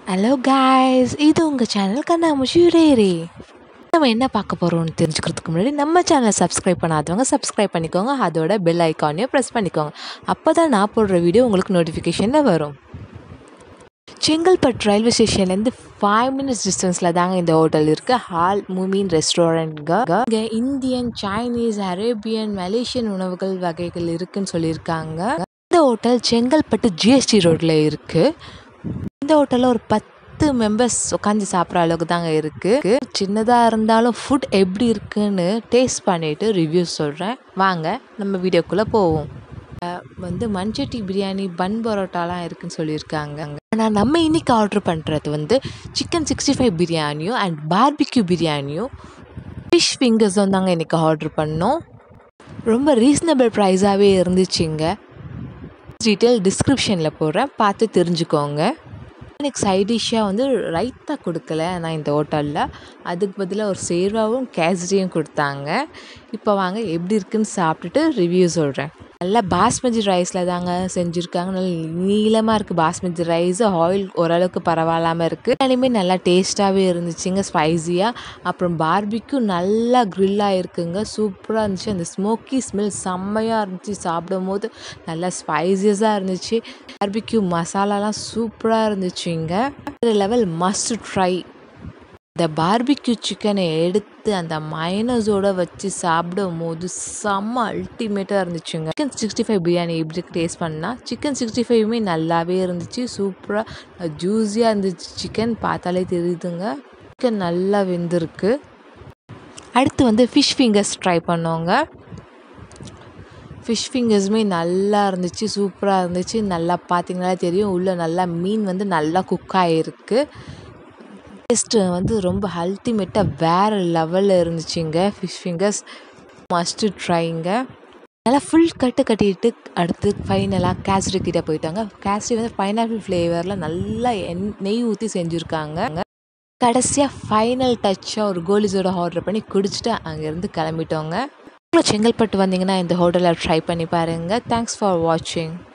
hello guys இது உங்கள் channel கண்ணாமூச்சி ரேரே நம்ம என்ன பார்க்க போகிறோம்னு தெரிஞ்சுக்கிறதுக்கு முன்னாடி நம்ம சேனலை சப்ஸ்கிரைப் பண்ணாதவங்க சப்ஸ்கிரைப் பண்ணிக்கோங்க அதோட பெல் ஐக்கானையும் ப்ரெஸ் பண்ணிக்கோங்க அப்போ தான் நான் போடுற வீடியோ உங்களுக்கு நோட்டிஃபிகேஷனில் வரும் செங்கல்பட்டு ரயில்வே ஸ்டேஷன்லேருந்து ஃபைவ் மினிட்ஸ் டிஸ்டன்ஸில் தாங்க இந்த ஹோட்டல் இருக்குது ஹால் மூமின் ரெஸ்டாரண்ட்ங்க இங்கே இந்தியன் சைனீஸ் அரேபியன் மலேசியன் உணவுகள் வகைகள் இருக்குன்னு சொல்லியிருக்காங்க இந்த ஹோட்டல் செங்கல்பட்டு ஜிஎஸ்டி ரோட்டில் இருக்குது இந்த ஹோட்டலில் ஒரு பத்து மெம்பர்ஸ் உட்காந்து சாப்பிட்ற அளவுக்கு தாங்க இருக்குது சின்னதாக இருந்தாலும் ஃபுட் எப்படி இருக்குன்னு டேஸ்ட் பண்ணிவிட்டு ரிவ்யூ சொல்கிறேன் வாங்க நம்ம வீடியோக்குள்ளே போவோம் அஹ் வந்து மண்சட்டி பிரியாணி பன் பரோட்டாலாம் இருக்குன்னு சொல்லியிருக்காங்க ஆனால் நம்ம இன்னைக்கு ஆர்டர் பண்ணுறது வந்து சிக்கன் சிக்ஸ்டி ஃபைவ் பிரியாணியும் அண்ட் பார்பிக்யூ பிரியாணியும் ஃபிஷ் ஃபிங்கர்ஸும் தாங்க இன்றைக்கி ஆர்டர் பண்ணோம் ரொம்ப ரீசனபிள் ப்ரைஸாகவே இருந்துச்சுங்க டீட்டெயில் டிஸ்கிரிப்ஷனில் போடுறேன் பார்த்து தெரிஞ்சுக்கோங்க எனக்கு சைட் டிஷ்ஷாக வந்து ரைத்தா கொடுக்கல நான் இந்த ஹோட்டலில் அதுக்கு பதிலாக ஒரு சேர்வாவும் கேசரியும் கொடுத்தாங்க இப்போ வாங்க எப்படி இருக்குன்னு சாப்பிட்டுட்டு ரிவ்யூ சொல்கிறேன் நல்லா பாஸ்மதி ரைஸில் தாங்க செஞ்சுருக்காங்க நல்ல நீளமாக இருக்குது பாஸ்மதி ரைஸ் ஆயில் ஓரளவுக்கு பரவாயில்லாமல் இருக்குது எல்லாமே நல்லா டேஸ்ட்டாகவே இருந்துச்சுங்க ஸ்பைஸியாக அப்புறம் பார்பிக்கும் நல்லா க்ரில்லாக இருக்குங்க சூப்பராக இருந்துச்சு அந்த ஸ்மோக்கி ஸ்மெல் செம்மையாக இருந்துச்சு சாப்பிடும் போது நல்லா ஸ்பைசியஸாக இருந்துச்சு பார்பிக்யூ மசாலாலாம் சூப்பராக இருந்துச்சுங்க லெவல் மஸ்ட் ட்ரை இந்த பார்பிக்யூ சிக்கனை எடுத்து அந்த மைனஸோட வச்சு சாப்பிடும் போது செம்ம அல்டிமேட்டாக இருந்துச்சுங்க சிக்கன் சிக்ஸ்டி ஃபைவ் பிரியாணி எப்படி டேஸ்ட் பண்ணால் சிக்கன் சிக்ஸ்டி ஃபைவுமே நல்லாவே இருந்துச்சு சூப்பராக ஜூஸியாக இருந்துச்சு சிக்கன் பார்த்தாலே தெரியுதுங்க சிக்கன் நல்லா வெந்திருக்கு அடுத்து வந்து ஃபிஷ் ஃபிங்கர்ஸ் ட்ரை பண்ணோங்க ஃபிஷ் ஃபிங்கர்ஸுமே நல்லா இருந்துச்சு சூப்பராக இருந்துச்சு நல்லா பார்த்தீங்கனாலே தெரியும் உள்ளே நல்லா மீன் வந்து நல்லா குக் ஆகிருக்கு டேஸ்ட்டு வந்து ரொம்ப அல்டிமேட்டாக வேறு லெவலில் இருந்துச்சுங்க ஃபிஷ் ஃபிங்கர்ஸ் மஸ்ட்டு ட்ரைங்க நல்லா ஃபுல் கட்டு கட்டிட்டு அடுத்து ஃபைனலாக கேசரி கிட்டே போயிட்டாங்க கேசரி வந்து பைனாப்பிள் ஃப்ளேவரில் நல்லா எண் நெய் ஊற்றி செஞ்சுருக்காங்க கடைசியாக ஃபைனல் டச்சாக ஒரு கோலிஸோட ஆர்டர் பண்ணி குடிச்சிட்டு அங்கேருந்து கிளம்பிட்டோங்க செங்கல்பட்டு வந்தீங்கன்னா இந்த ஹோட்டலில் ட்ரை பண்ணி பாருங்கள் தேங்க்ஸ் ஃபார் வாட்சிங்